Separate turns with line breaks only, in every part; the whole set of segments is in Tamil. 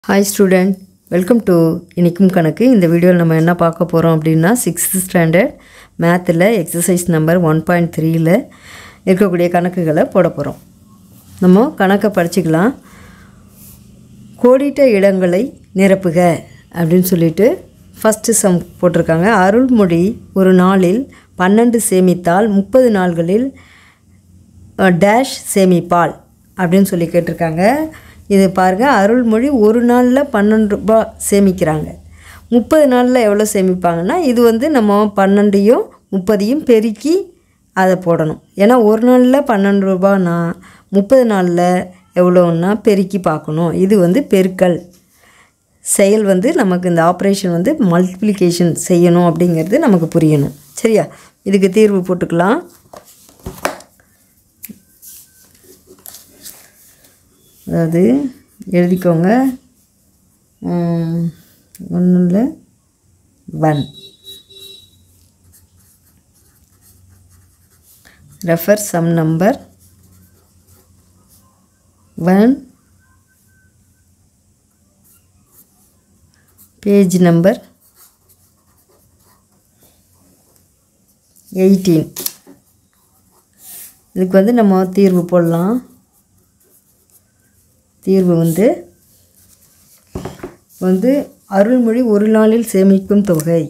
ஹாய் ஸ்டூடெண்ட் வெல்கம் டு இனிக்கும் கணக்கு இந்த வீடியோவில் நம்ம என்ன பார்க்க போகிறோம் அப்படின்னா சிக்ஸ்த் ஸ்டாண்டர்ட் மேத்தில் எக்ஸசைஸ் நம்பர் ஒன் பாயிண்ட் த்ரீயில் இருக்கக்கூடிய கணக்குகளை போட போகிறோம் நம்ம கணக்கை படிச்சுக்கலாம் கோடிட்ட இடங்களை நிரப்புக அப்படின்னு சொல்லிட்டு ஃபஸ்ட்டு சம் போட்டிருக்காங்க அருள்மொழி ஒரு நாளில் பன்னெண்டு சேமித்தால் முப்பது நாள்களில் டேஷ் சேமிப்பாள் அப்படின்னு சொல்லி கேட்டிருக்காங்க இது பாருங்கள் அருள்மொழி ஒரு நாளில் பன்னெண்டு ரூபாய் சேமிக்கிறாங்க முப்பது நாளில் எவ்வளோ சேமிப்பாங்கன்னா இது வந்து நம்ம பன்னெண்டையும் முப்பதையும் பெருக்கி அதை போடணும் ஏன்னா ஒரு நாளில் பன்னெண்டு ரூபான்னா முப்பது நாளில் எவ்வளோன்னா பெருக்கி பார்க்கணும் இது வந்து பெருக்கல் செயல் வந்து நமக்கு இந்த ஆப்ரேஷன் வந்து மல்டிப்ளிகேஷன் செய்யணும் அப்படிங்கிறது நமக்கு புரியணும் சரியா இதுக்கு தீர்வு போட்டுக்கலாம் அதாவது எழுதிக்கோங்க ஒன்றில் one refer sum number one page number eighteen இதுக்கு வந்து நம்ம தீர்வு போடலாம் தீர்வு வந்து வந்து அருள்மொழி ஒரு நாளில் சேமிக்கும் தொகை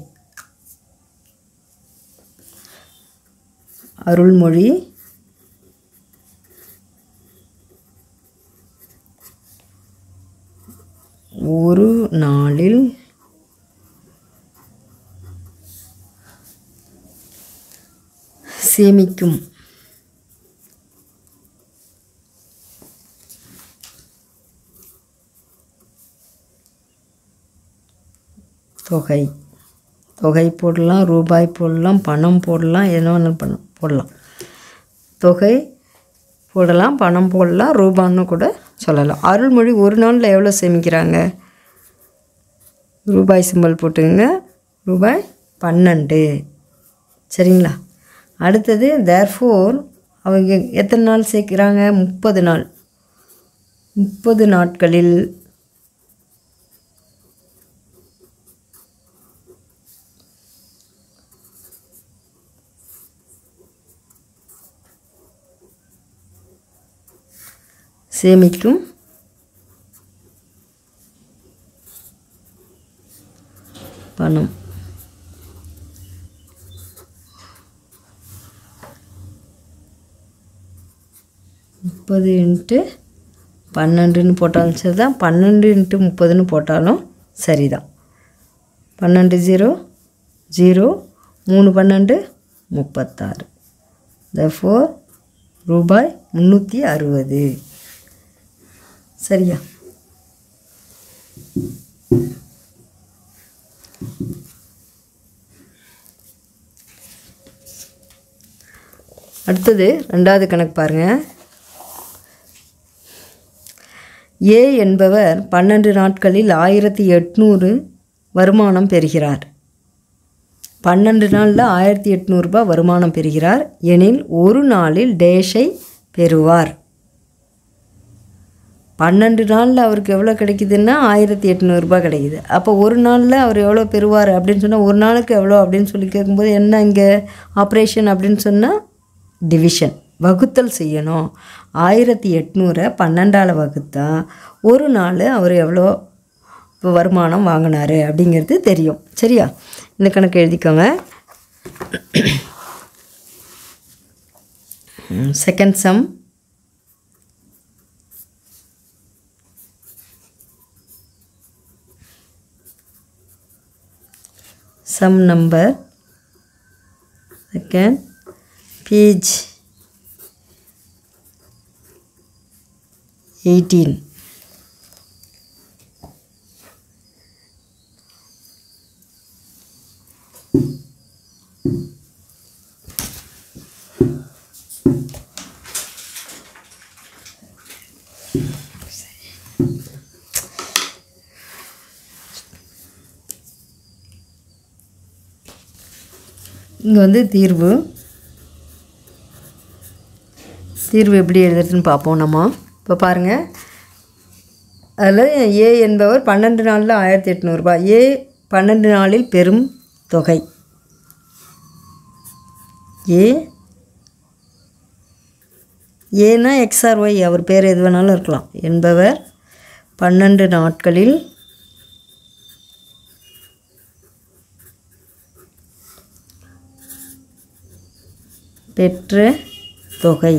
அருள்மொழி ஒரு நாளில் சேமிக்கும் தொகை தொகை போடலாம் ரூபாய் போடலாம் பணம் போடலாம் என்ன வேணாலும் பண்ண போடலாம் தொகை போடலாம் பணம் போடலாம் ரூபான்னு கூட சொல்லலாம் அருள்மொழி ஒரு நாளில் எவ்வளோ சேமிக்கிறாங்க ரூபாய் சிம்பல் போட்டுங்க ரூபாய் பன்னெண்டு சரிங்களா அடுத்தது தேர்ஃபோர் அவங்க எத்தனை நாள் சேர்க்குறாங்க முப்பது நாள் முப்பது நாட்களில் சேமிக்கும் பணம் முப்பது இன்ட்டு பன்னெண்டுன்னு போட்டாலும் சரி தான் பன்னெண்டு இன்ட்டு முப்பதுன்னு போட்டாலும் சரிதான் பன்னெண்டு ஜீரோ ஜீரோ மூணு பன்னெண்டு முப்பத்தாறு தஃபோர் ரூபாய் முந்நூற்றி அறுபது சரியா அடுத்தது ரெண்டாவது கணக்கு பாருங்கள் ஏ என்பவர் பன்னெண்டு நாட்களில் ஆயிரத்தி எட்நூறு வருமானம் பெறுகிறார் பன்னெண்டு நாளில் ஆயிரத்தி எட்நூறுபா வருமானம் பெறுகிறார் எனில் ஒரு நாளில் டேஷை பெறுவார் பன்னெண்டு நாளில் அவருக்கு எவ்வளோ கிடைக்குதுன்னா ஆயிரத்தி எட்நூறுபா கிடைக்குது அப்போ ஒரு நாளில் அவர் எவ்வளோ பெறுவார் அப்படின்னு சொன்னால் ஒரு நாளுக்கு எவ்வளோ அப்படின்னு சொல்லி கேட்கும்போது என்ன இங்கே ஆப்ரேஷன் அப்படின்னு சொன்னால் டிவிஷன் வகுத்தல் செய்யணும் ஆயிரத்தி எட்நூறை பன்னெண்டால் வகுத்தா ஒரு நாள் அவர் எவ்வளோ இப்போ வருமானம் வாங்கினார் அப்படிங்கிறது தெரியும் சரியா இந்த கணக்கு எழுதிக்கோங்க second sum sum number second page 18 இங்கே வந்து தீர்வு தீர்வு எப்படி எழுதுறதுன்னு பார்ப்போம் நம்ம இப்போ பாருங்கள் அதில் ஏ என்பவர் பன்னெண்டு நாளில் ஆயிரத்தி எட்நூறுபா ஏ பன்னெண்டு நாளில் பெரும் தொகை ஏ ஏனா எக்ஸ்ஆர் ஒய் அவர் பேர் எது வேணாலும் இருக்கலாம் என்பவர் பன்னெண்டு நாட்களில் பெற்ற தொகை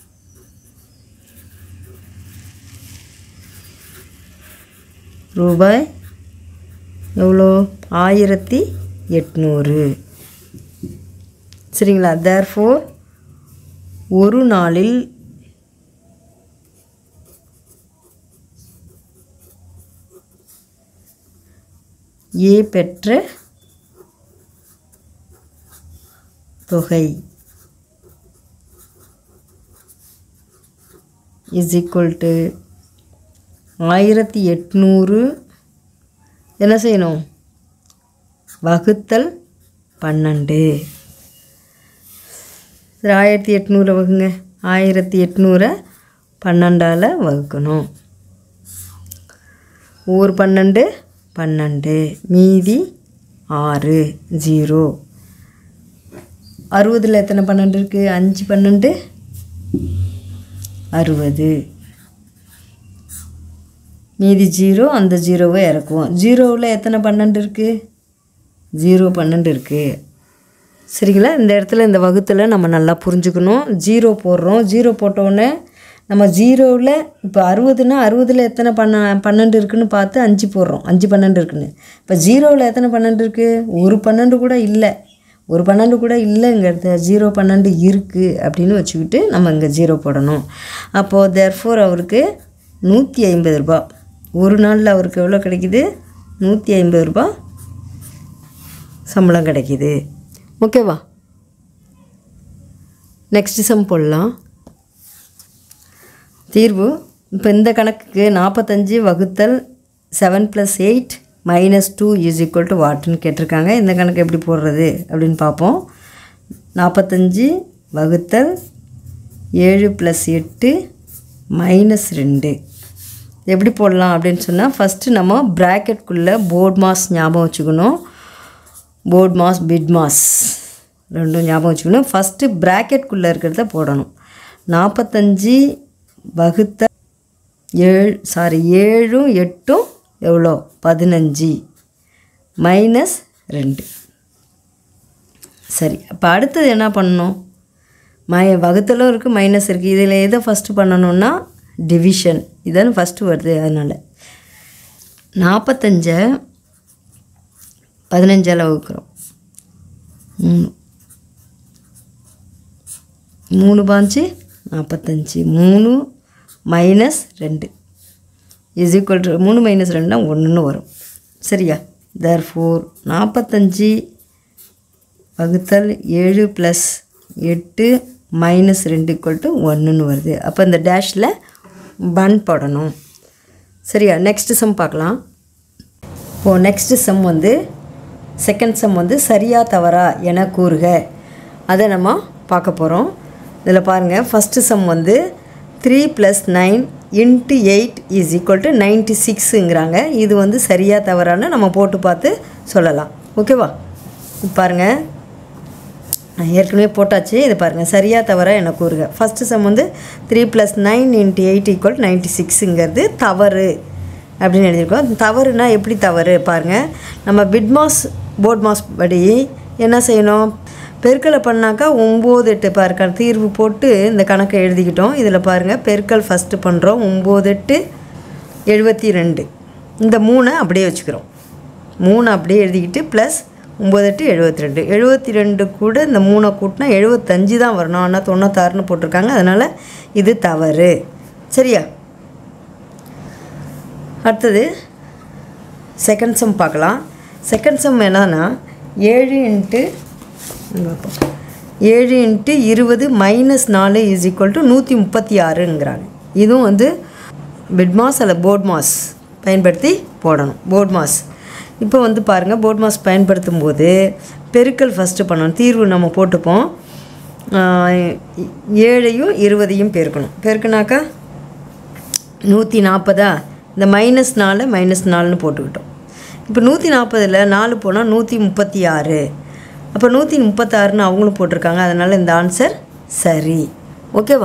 ரூபாய் எவ்வளோ ஆயிரத்தி எட்நூறு சரிங்களா தேர்ஃபோர் ஒரு நாளில் ஏ பெற்ற தொகை இஸ் ஈக்குவல் டு ஆயிரத்தி எட்நூறு என்ன செய்யணும் வகுத்தல் பன்னெண்டு சரி ஆயிரத்தி எட்நூறு வகுங்க ஆயிரத்தி எட்நூறை பன்னெண்டால் வகுக்கணும் ஊர் பன்னெண்டு பன்னெண்டு மீதி ஆறு ஜீரோ அறுபதில் எத்தனை பன்னெண்டு இருக்குது அஞ்சு பன்னெண்டு அறுபது மீதி ஜீரோ அந்த ஜீரோவை இறக்குவோம் ஜீரோவில் எத்தனை பன்னெண்டு இருக்குது ஜீரோ பன்னெண்டு இருக்குது சரிங்களா இந்த இடத்துல இந்த வகுத்தில் நம்ம நல்லா புரிஞ்சுக்கணும் ஜீரோ போடுறோம் ஜீரோ போட்டோடனே நம்ம ஜீரோவில் இப்போ அறுபதுனா அறுபதில் எத்தனை பண்ண பன்னெண்டு இருக்குன்னு பார்த்து அஞ்சு போடுறோம் அஞ்சு பன்னெண்டு இருக்குன்னு இப்போ ஜீரோவில் எத்தனை பன்னெண்டு இருக்குது ஒரு பன்னெண்டு கூட இல்லை ஒரு பன்னெண்டு கூட இல்லைங்கிறது ஜீரோ பன்னெண்டு இருக்குது அப்படின்னு வச்சுக்கிட்டு நம்ம இங்கே ஜீரோ போடணும் அப்போது தேர்ஃபோர் அவருக்கு நூற்றி ஐம்பது ரூபா ஒரு நாளில் அவருக்கு எவ்வளோ கிடைக்குது நூற்றி ஐம்பது ரூபா சம்பளம் கிடைக்கிது ஓகேவா நெக்ஸ்ட் சம் போடலாம் தீர்வு இப்போ இந்த கணக்குக்கு நாற்பத்தஞ்சு வகுத்தல் seven plus eight minus two is equal to வாட்டுன்னு கேட்டிருக்காங்க இந்த கணக்கு எப்படி போடுறது அப்படின்னு பார்ப்போம் நாற்பத்தஞ்சு வகுத்தல் ஏழு ப்ளஸ் எட்டு மைனஸ் ரெண்டு எப்படி போடலாம் அப்படின்னு சொன்னால் ஃபஸ்ட்டு நம்ம ப்ராக்கெட்குள்ளே போர்ட் மாஸ் ஞாபகம் வச்சுக்கணும் போர்ட் மாஸ் பிட் மாஸ் ரெண்டும் ஞாபகம் வச்சுக்கணும் ஃபஸ்ட்டு ப்ராக்கெட்குள்ளே இருக்கிறத போடணும் நாற்பத்தஞ்சு வகுத்த ஏழு சாரி ஏழும் எட்டும் எவ்வளோ பதினஞ்சு மைனஸ் ரெண்டு சரி அப்போ அடுத்தது என்ன பண்ணணும் மை வகுத்தலும் இருக்குது மைனஸ் இருக்குது இதில் எதை ஃபஸ்ட்டு பண்ணணும்னா டிவிஷன் இதானே ஃபஸ்ட்டு வருது அதனால் நாற்பத்தஞ்சை பதினஞ்சால் வகுக்கிறோம் மூணு மூணு பாஞ்சு நாற்பத்தஞ்சு மூணு மைனஸ் ரெண்டு இஸ் ஈக்குவல் டு மூணு மைனஸ் ரெண்டுனா ஒன்றுன்னு வரும் சரியா தேர் ஃபோர் நாற்பத்தஞ்சு வகுத்தல் ஏழு ப்ளஸ் எட்டு மைனஸ் ரெண்டு ஈக்குவல் டு ஒன்றுன்னு வருது அப்போ இந்த டேஷில் பன் போடணும் சரியா நெக்ஸ்ட் சம் பார்க்கலாம் இப்போது நெக்ஸ்ட் சம் வந்து செகண்ட் சம் வந்து சரியா தவறா என கூறுக அதை நம்ம பார்க்க போகிறோம் இதில் பாருங்கள் ஃபஸ்ட்டு சம் வந்து three plus nine into eight is equal to ninety சிக்ஸுங்கிறாங்க இது வந்து சரியா தவறான்னு நம்ம போட்டு பார்த்து சொல்லலாம் ஓகேவா பாருங்கள் நான் ஏற்கனவே போட்டாச்சு இது பாருங்கள் சரியா தவறா என கூறுக ஃபஸ்ட்டு சம் வந்து three plus nine into eight equal ninety சிக்ஸுங்கிறது தவறு அப்படின்னு எழுதியிருக்கோம் தவறுனா எப்படி தவறு பாருங்கள் நம்ம பிட்மாஸ் போர்ட் மாஸ் படி என்ன செய்யணும் பெருக்கலை பண்ணாக்கா ஒம்பது எட்டு பாருங்க தீர்வு போட்டு இந்த கணக்கை எழுதிக்கிட்டோம் இதில் பாருங்கள் பெருக்கல் ஃபஸ்ட்டு பண்ணுறோம் ஒம்பது எட்டு எழுபத்தி ரெண்டு இந்த மூணை அப்படியே வச்சுக்கிறோம் மூணு அப்படியே எழுதிக்கிட்டு ப்ளஸ் ஒம்பது எட்டு எழுபத்தி ரெண்டு எழுபத்தி ரெண்டு கூட இந்த மூணை கூட்டினா எழுபத்தஞ்சு தான் வரணும் ஆனால் தொண்ணூத்தாறுன்னு போட்டிருக்காங்க அதனால் இது தவறு சரியா அடுத்தது செகண்ட் சம் பார்க்கலாம் செகண்ட் சம் என்னன்னா ஏழு இன்ட்டு ஏழு இன்ட்டு இருபது மைனஸ் நாலு இஸ் ஈக்குவல் டு நூற்றி முப்பத்தி ஆறுங்கிறாங்க இதுவும் வந்து பிட் மாஸ் அல்ல போர்ட் மாஸ் பயன்படுத்தி போடணும் போர்ட் மாஸ் இப்போ வந்து பாருங்கள் போர்ட் மாஸ் பயன்படுத்தும் போது பெருக்கல் ஃபஸ்ட்டு பண்ணணும் தீர்வு நம்ம போட்டுப்போம் ஆஹ் ஏழையும் இருபதையும் பெருக்கணும் பெருக்குனாக்கா நூற்றி நாற்பதா இந்த மைனஸ் நாலு மைனஸ் நாலுன்னு போட்டுக்கிட்டோம் இப்போ நூற்றி நாற்பதில் நாலு போனால் நூற்றி முப்பத்தி ஆறு அப்போ நூற்றி முப்பத்தாறுன்னு அவங்களும் போட்டிருக்காங்க அதனால் இந்த ஆன்சர் சரி ஓகேவா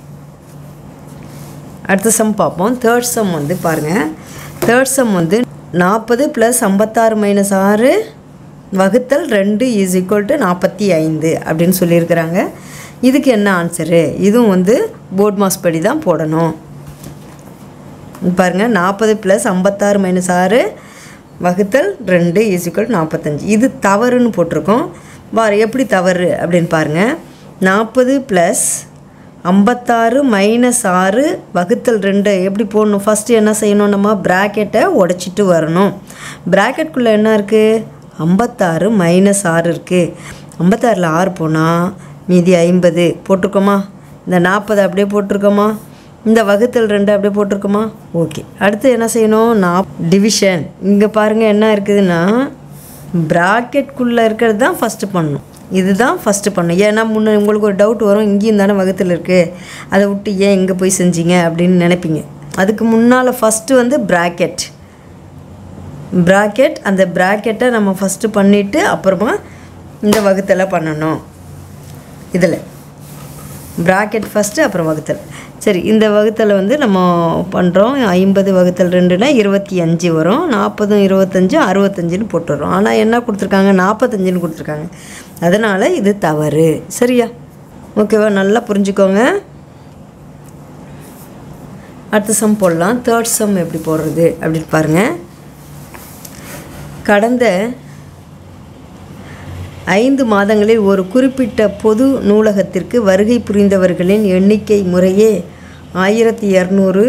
அடுத்த சம் பார்ப்போம் தேர்ட் சம் வந்து பாருங்கள் தேர்ட் சம் வந்து நாற்பது ப்ளஸ் ஐம்பத்தாறு மைனஸ் ஆறு வகுத்தல் ரெண்டு இஸ் ஈக்குவல் டு நாற்பத்தி ஐந்து அப்படின்னு சொல்லியிருக்கிறாங்க இதுக்கு என்ன ஆன்சரு இதுவும் வந்து போர்ட் மாஸ் படி தான் போடணும் பாருங்கள் நாற்பது ப்ளஸ் ஐம்பத்தாறு மைனஸ் ஆறு வகுத்தல் ரெண்டு இஸ் ஈக்குவல் நாற்பத்தஞ்சு இது தவறுன்னு போட்டிருக்கோம் பாரு எப்படி தவறு அப்படின்னு பாருங்கள் நாற்பது ப்ளஸ் ஐம்பத்தாறு மைனஸ் ஆறு வகுத்தல் ரெண்டு எப்படி போடணும் ஃபஸ்ட்டு என்ன செய்யணும் நம்ம ப்ராக்கெட்டை உடச்சிட்டு வரணும் ப்ராக்கெட்குள்ளே என்ன இருக்குது ஐம்பத்தாறு மைனஸ் ஆறு இருக்குது ஐம்பத்தாறில் ஆறு போனால் மீதி ஐம்பது போட்டிருக்கோமா இந்த நாற்பது அப்படியே போட்டிருக்கோமா இந்த வகுத்தல் ரெண்டு அப்படியே போட்டிருக்கோமா ஓகே அடுத்து என்ன செய்யணும் நான் டிவிஷன் இங்கே பாருங்கள் என்ன இருக்குதுன்னா ப்ராக்கெட்குள்ளே இருக்கிறது தான் ஃபஸ்ட்டு பண்ணணும் இதுதான் ஃபஸ்ட்டு பண்ணணும் ஏன்னா முன்ன உங்களுக்கு ஒரு டவுட் வரும் இங்கேயும் தானே வகுத்தில் இருக்குது அதை விட்டு ஏன் இங்கே போய் செஞ்சீங்க அப்படின்னு நினைப்பீங்க அதுக்கு முன்னால் ஃபஸ்ட்டு வந்து ப்ராக்கெட் ப்ராக்கெட் அந்த ப்ராக்கெட்டை நம்ம ஃபஸ்ட்டு பண்ணிவிட்டு அப்புறமா இந்த வகுத்தலை பண்ணணும் இதில் ப்ராக்கெட் ஃபஸ்ட்டு அப்புறம் வகுத்தல் சரி இந்த வகுத்தலை வந்து நம்ம பண்ணுறோம் ஐம்பது வகுத்தல் ரெண்டுனா இருபத்தி அஞ்சு வரும் நாற்பதும் இருபத்தஞ்சும் அறுபத்தஞ்சுன்னு போட்டுடுறோம் ஆனால் என்ன கொடுத்துருக்காங்க நாற்பத்தஞ்சுன்னு கொடுத்துருக்காங்க அதனால் இது தவறு சரியா ஓகேவா நல்லா புரிஞ்சுக்கோங்க அடுத்த சம் போடலாம் தேர்ட் சம் எப்படி போடுறது அப்படின்னு பாருங்கள் கடந்த ஐந்து மாதங்களில் ஒரு குறிப்பிட்ட பொது நூலகத்திற்கு வருகை புரிந்தவர்களின் எண்ணிக்கை முறையே ஆயிரத்தி இரநூறு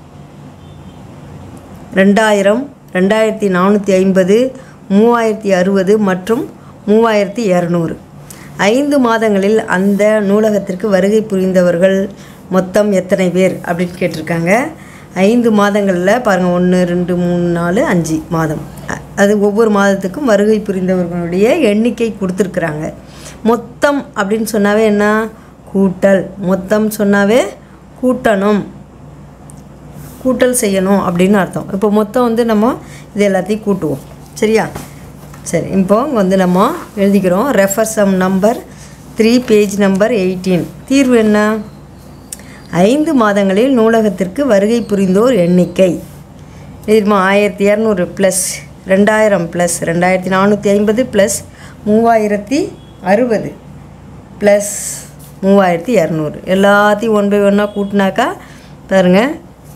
ரெண்டாயிரம் ரெண்டாயிரத்தி நானூற்றி ஐம்பது மூவாயிரத்தி அறுபது மற்றும் மூவாயிரத்தி இரநூறு ஐந்து மாதங்களில் அந்த நூலகத்திற்கு வருகை புரிந்தவர்கள் மொத்தம் எத்தனை பேர் அப்படின்னு கேட்டிருக்காங்க ஐந்து மாதங்களில் பாருங்கள் ஒன்று ரெண்டு மூணு நாலு அஞ்சு மாதம் அ- அது ஒவ்வொரு மாதத்துக்கும் வருகை புரிந்தவர்களுடைய எண்ணிக்கை கொடுத்துருக்குறாங்க மொத்தம் அப்படின்னு சொன்னாவே என்ன கூட்டல் மொத்தம் சொன்னாவே கூட்டணும் கூட்டல் செய்யணும் அப்படின்னு அர்த்தம் இப்போ மொத்தம் வந்து நம்ம இது எல்லாத்தையும் கூட்டுவோம் சரியா சரி இப்போ இங்க வந்து நம்ம எழுதிக்கிறோம் refer sum number three page number eighteen தீர்வு என்ன ஐந்து மாதங்களில் நூலகத்திற்கு வருகை புரிந்தோர் எண்ணிக்கை இதுமா ஆயிரத்தி இரநூறு ப்ளஸ் ரெண்டாயிரம் ப்ளஸ் ரெண்டாயிரத்தி நானூற்றி ஐம்பது ப்ளஸ் மூவாயிரத்தி அறுபது ப்ளஸ் மூவாயிரத்தி இரநூறு எல்லாத்தையும் ஒன் பை ஒன்னாக கூட்டினாக்கா பாருங்கள்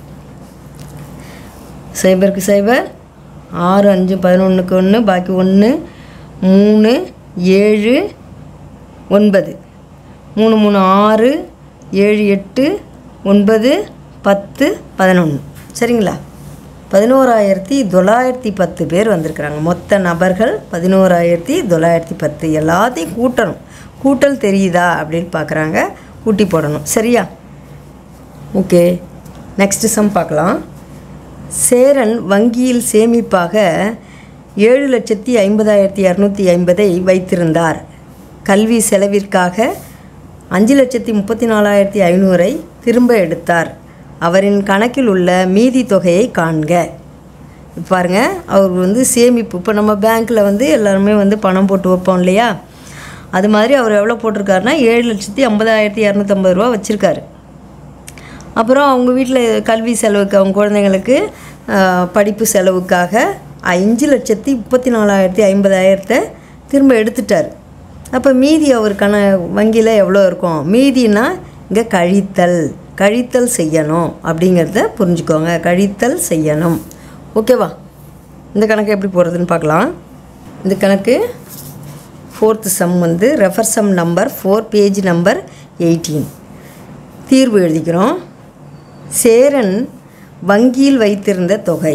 சைபருக்கு சைபர் ஆறு அஞ்சு பதினொன்றுக்கு ஒன்று பாக்கி ஒன்று மூணு ஏழு ஒன்பது மூணு மூணு ஆறு ஏழு எட்டு ஒன்பது பத்து பதினொன்று சரிங்களா பதினோராயிரத்தி தொள்ளாயிரத்தி பத்து பேர் வந்திருக்கிறாங்க மொத்த நபர்கள் பதினோராயிரத்தி தொள்ளாயிரத்தி பத்து எல்லாத்தையும் கூட்டணும் கூட்டல் தெரியுதா அப்படின்னு பார்க்குறாங்க கூட்டி போடணும் சரியா ஓகே நெக்ஸ்ட் சம் பார்க்கலாம் சேரன் வங்கியில் சேமிப்பாக ஏழு லட்சத்தி ஐம்பதாயிரத்தி இரநூத்தி ஐம்பதை வைத்திருந்தார் கல்வி செலவிற்காக அஞ்சு லட்சத்தி முப்பத்தி நாலாயிரத்தி ஐநூறை திரும்ப எடுத்தார் அவரின் கணக்கில் உள்ள மீதி தொகையை காண்க பாருங்க அவர் வந்து சேமிப்பு இப்போ நம்ம பேங்க்கில் வந்து எல்லாருமே வந்து பணம் போட்டு வைப்போம் இல்லையா அது மாதிரி அவர் எவ்வளோ போட்டிருக்காருன்னா ஏழு லட்சத்தி ஐம்பதாயிரத்தி இரநூத்தம்பது ரூபா வச்சுருக்காரு அப்புறம் அவங்க வீட்டில் கல்வி செலவுக்கு அவங்க குழந்தைங்களுக்கு ஆஹ், படிப்பு செலவுக்காக அஞ்சு லட்சத்தி முப்பத்தி நாலாயிரத்தி ஐம்பதாயிரத்தை திரும்ப எடுத்துட்டார் அப்போ மீதி அவர் கண வங்கியில் எவ்வளோ இருக்கும் மீதினா இங்கே கழித்தல் கழித்தல் செய்யணும் அப்படிங்கிறத புரிஞ்சுக்கோங்க கழித்தல் செய்யணும் ஓகேவா இந்த கணக்கு எப்படி போடுறதுன்னு பார்க்கலாம் இந்த கணக்கு ஃபோர்த்து சம் வந்து refer sum number four page number eighteen தீர்வு எழுதிக்கிறோம் சேரன் வங்கியில் வைத்திருந்த தொகை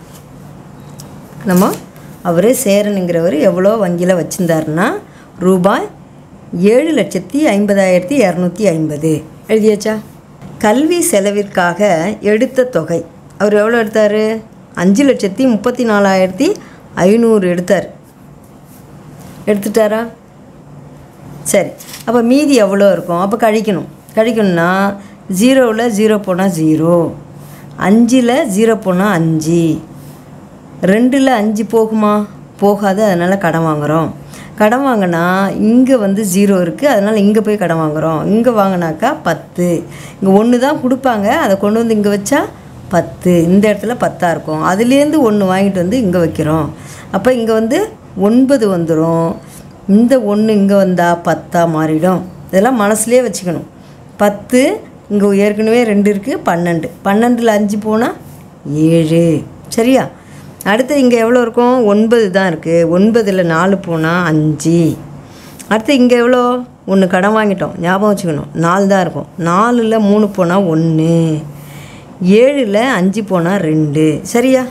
நம்ம அவர் சேரனுங்கிறவர் எவ்வளோ வங்கியில் வச்சுருந்தாருன்னா ரூபாய் ஏழு லட்சத்தி ஐம்பதாயிரத்தி இரநூத்தி ஐம்பது எழுதியாச்சா கல்வி செலவிற்காக எடுத்த தொகை அவர் எவ்வளோ எடுத்தார் அஞ்சு லட்சத்தி முப்பத்தி நாலாயிரத்தி ஐநூறு எடுத்தார் எடுத்துட்டாரா சரி அப்போ மீதி எவ்வளோ இருக்கும் அப்போ கழிக்கணும் கழிக்கணும்னா ஜீரோவில் ஜீரோ போனால் ஜீரோ அஞ்சில் ஜீரோ போனால் அஞ்சு ரெண்டில் அஞ்சு போகுமா போகாது அதனால் கடன் வாங்குகிறோம் கடன் வாங்கினா இங்கே வந்து ஜீரோ இருக்குது அதனால் இங்கே போய் கடன் வாங்குகிறோம் இங்கே வாங்கினாக்கா பத்து இங்கே ஒன்று தான் கொடுப்பாங்க அதை கொண்டு வந்து இங்கே வச்சா பத்து இந்த இடத்துல பத்தாக இருக்கும் அதுலேருந்து ஒன்று வாங்கிட்டு வந்து இங்கே வைக்கிறோம் அப்போ இங்கே வந்து ஒன்பது வந்துடும் இந்த ஒன்று இங்கே வந்தால் பத்தாக மாறிடும் இதெல்லாம் மனசுலேயே வச்சுக்கணும் பத்து இங்கே ஏற்கனவே ரெண்டு இருக்குது பன்னெண்டு பன்னெண்டில் அஞ்சு போனால் ஏழு சரியா அடுத்து இங்கே எவ்வளோ இருக்கும் ஒன்பது தான் இருக்குது ஒன்பதில் நாலு போனால் அஞ்சு அடுத்து இங்கே எவ்வளோ ஒன்று கடன் வாங்கிட்டோம் ஞாபகம் வச்சுக்கணும் நாலு தான் இருக்கும் நாலில் மூணு போனால் ஒன்று ஏழில் அஞ்சு போனால் ரெண்டு சரியா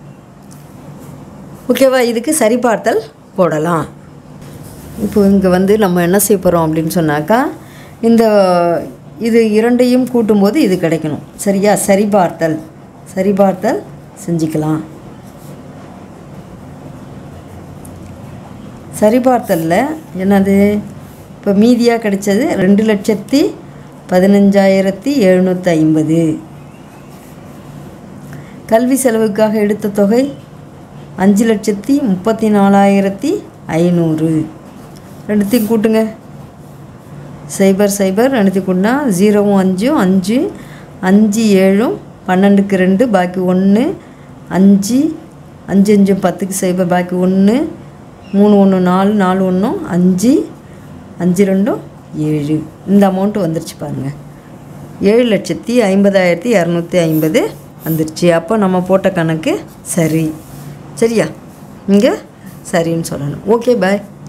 ஓகேவா இதுக்கு சரிபார்த்தல் போடலாம் இப்போ இங்கே வந்து நம்ம என்ன செய்ய போகிறோம் அப்படின்னு சொன்னாக்கா இந்த இது இரண்டையும் கூட்டும்போது இது கிடைக்கணும் சரியா சரிபார்த்தல் சரிபார்த்தல் செஞ்சுக்கலாம் சரிபார்த்தலில் என்னது இப்போ மீதியாக கிடைச்சது ரெண்டு லட்சத்தி பதினஞ்சாயிரத்தி எழுநூற்றி ஐம்பது கல்வி செலவுக்காக எடுத்த தொகை அஞ்சு லட்சத்தி முப்பத்தி நாலாயிரத்தி ஐநூறு ரெண்டுத்தையும் கூட்டுங்க சைபர் சைபர் ரெண்டுத்தையும் கூட்டினா ஜீரோவும் அஞ்சும் அஞ்சு அஞ்சு ஏழும் பன்னெண்டுக்கு ரெண்டு பாக்கி ஒன்று அஞ்சு அஞ்சு அஞ்சு பத்துக்கு சைபர் பாக்கி ஒன்று மூணு ஒன்று நாலு நாலு ஒன்றும் அஞ்சு அஞ்சு ரெண்டும் ஏழு இந்த அமௌண்ட்டு வந்துருச்சு பாருங்கள் ஏழு லட்சத்தி ஐம்பதாயிரத்தி இரநூத்தி ஐம்பது வந்துருச்சு அப்போ நம்ம போட்ட கணக்கு சரி சரியா இங்கே சரின்னு சொல்லணும் ஓகே பாய்